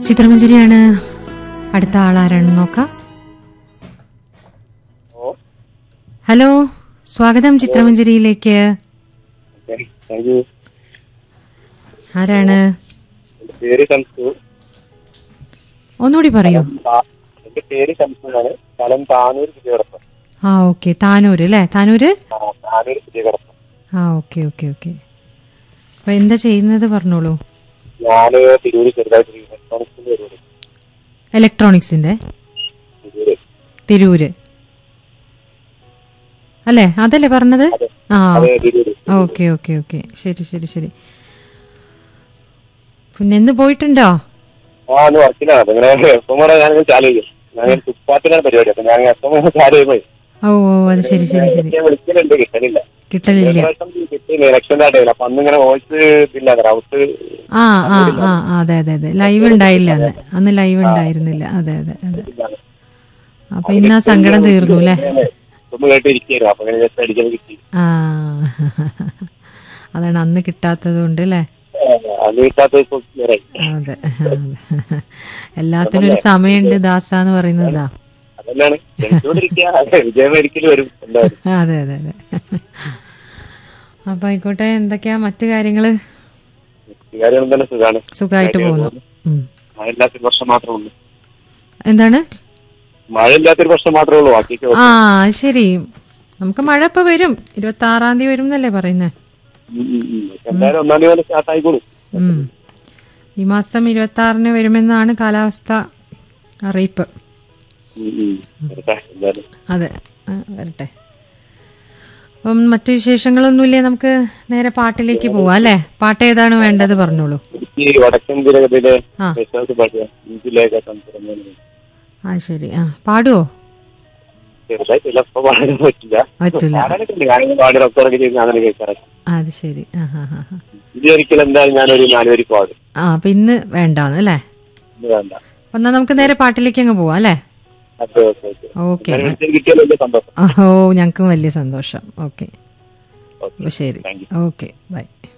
ചിത്രമഞ്ജരിയാണ് അടുത്ത ആളാരാണെന്ന് നോക്കാം ഓ ഹലോ സ്വാഗതം ചിത്രമഞ്ജരിയിലേക്ക് താങ്ക് യു ആരാണ് എന്റെ പേര് ഷംസു ഒന്നുകൂടി പറയൂ താ- എന്റെ പേര് ഷംസു എന്നാണ് സ്ഥലം താനൂർ വിജയകടപ്പം ആ ഓക്കെ താനൂര് അല്ലേ താനൂര് ആ താനൂർ വിജയകടപ്പം ആ ഓക്കെ ഓക്കെ ഓക്കെ അപ്പൊ എന്താ ചെയ്യുന്നത് പറഞ്ഞോളൂ ഞാന് തിരൂര് ചെറുതായിട്ട് ഇലക്ട്രോണിക്സിന്റെ പരിപാടി ഇലക്ട്രോണിക്സിന്റെ തിരൂര് തിരൂര് അല്ലേ അതല്ലേ പറഞ്ഞത് അതെ. ആ അതെ തിരൂര് ഓക്കെ ഓക്കെ ഓക്കെ ശരി ശരി ശരി പിന്നെ എന്ന് പോയിട്ടുണ്ടോ ആ അന്ന് വർക്കിലാണ് അപ്പൊ ഇങ്ങനെ എപ്പം കൂടെ ഞാൻ ചാലു ചെയ്യും ഞാൻ തുപ്പാത്തിനാണ് പരിപാടി അപ്പൊ ഞാൻ എപ്പം ചാലു ചെയ്യുമ്പോൾ ഓ ഓ അത് ശരി ശരി ശരി ഞാൻ വിളിക്കലുണ്ട് കിട്ടലില്ല കിട്ടലില്ല കിട്ടിയില്ല ഇലക്ഷന്റെ ടൈമിൽ അപ്പൊ അന്ന് ഇങ്ങനെ വോയിസ് ഇല്ല റൗട്ട് ആ ആ ആ ആ, അതെ അതെ അതെ ലൈവ് ഉണ്ടായില്ല അന്ന് അന്ന് ലൈവ് ഉണ്ടായിരുന്നില്ല അതെ അതെ അതെ അപ്പൊ ഇന്ന് ആ സങ്കടം തീർന്നു അല്ലേ ഒന്ന് കേട്ട് ഇരിക്കുന്നു അപ്പൊ ഇങ്ങനെ ജസ്റ്റ് അടിക്കാൻ കിട്ടി ആ അതാണ് അന്ന് കിട്ടാത്തത് കൊണ്ട് അല്ലേ അത് കിട്ടാത്ത ഇപ്പൊ clear ആയി. അതെ അതെ. എല്ലാത്തിനും ഒരു സമയമുണ്ട് ദാസ എന്ന് പറയുന്നതാ അതല്ലാണ് ജനിച്ചുകൊണ്ടിരിക്കുക വിജയം ഒരിക്കലും വരും എന്തായാലും അതെ അതെ അതെ അപ്പൊ ആയിക്കോട്ടെ എന്തൊക്കെയാ മറ്റു കാര്യങ്ങള് കാര്യങ്ങളും തന്നെ സുഖമാണ് സുഖമായിട്ട് പോകുന്നു ഉം. മഴ ഇല്ലാത്തൊരു വർഷം മാത്രമേ ഉള്ളൂ എന്താണ് മഴ ഇല്ലാത്തൊരു വർഷം മാത്രമേ ഉള്ളൂ ബാക്കിയൊക്കെ ആ അത് ശരി നമുക്ക് മഴ ഇപ്പൊ വരും ഇരുപത്തി ആറാം തീയതി വരും എന്നല്ലേ പറയുന്നേ ഉം, ഉം, ഉം. എന്തായാലും ഒന്നാം തീയതി സ്റ്റാർട്ട് ആയിക്കോളും ഉം. ഈ മാസം ഇരുപത്തി ആറിന് വരുമെന്നാണ് കാലാവസ്ഥ അറിയിപ്പ് ഉം, ഉം. വരട്ടെ, എന്തായാലും അതെ ആ, വരട്ടെ അപ്പം മറ്റു വിശേഷങ്ങളൊന്നുമില്ലേ നമുക്ക് നേരെ പാട്ടിലേക്ക് പോവാം അല്ലേ പാട്ട് ഏതാണ് വേണ്ടത് പറഞ്ഞോളൂ എനിക്ക് വടക്കൻ തിരകത്തിലെ ആ. വിശ്വാസ പാട്ട് ഇതിലേക്ക് സംസാരം ആ ശരി ആ പാടുവോ ചെറുതായിട്ടില്ല ഇപ്പൊ പാടാൻ പറ്റില്ല പറ്റില്ല പാടാനൊക്കെ ഉണ്ട് ഞാനിങ്ങനെ പാടി റെക്കോർഡൊക്കെ ചെയ്ത് ഞാനൊരു കേൾക്കാറൊക്കെ അത് ശരി ആ ഹാ ഹാ ഹാ ഇനി ഒരിക്കലും എന്തായാലും ഞാനൊരു നാലുവരി പാടും ആ അപ്പൊ ഇന്ന് വേണ്ടാന്ന് അല്ലേ ഇത് വേണ്ട അപ്പൊ എന്നാ നമുക്ക് നേരെ പാട്ടിലേക്ക് അങ്ങ് പോവാം അല്ലേ ഓക്കെ ഓക്കെ ഓക്കെ ഓക്കെ ഞാൻ വിളിച്ചത് കിട്ടിയാൽ വലിയ സന്തോഷം ഓ ഞങ്ങൾക്കും വലിയ സന്തോഷം ഓക്കെ ഓക്കെ അപ്പൊ ശരി താങ്ക് യു ഓക്കെ ബൈ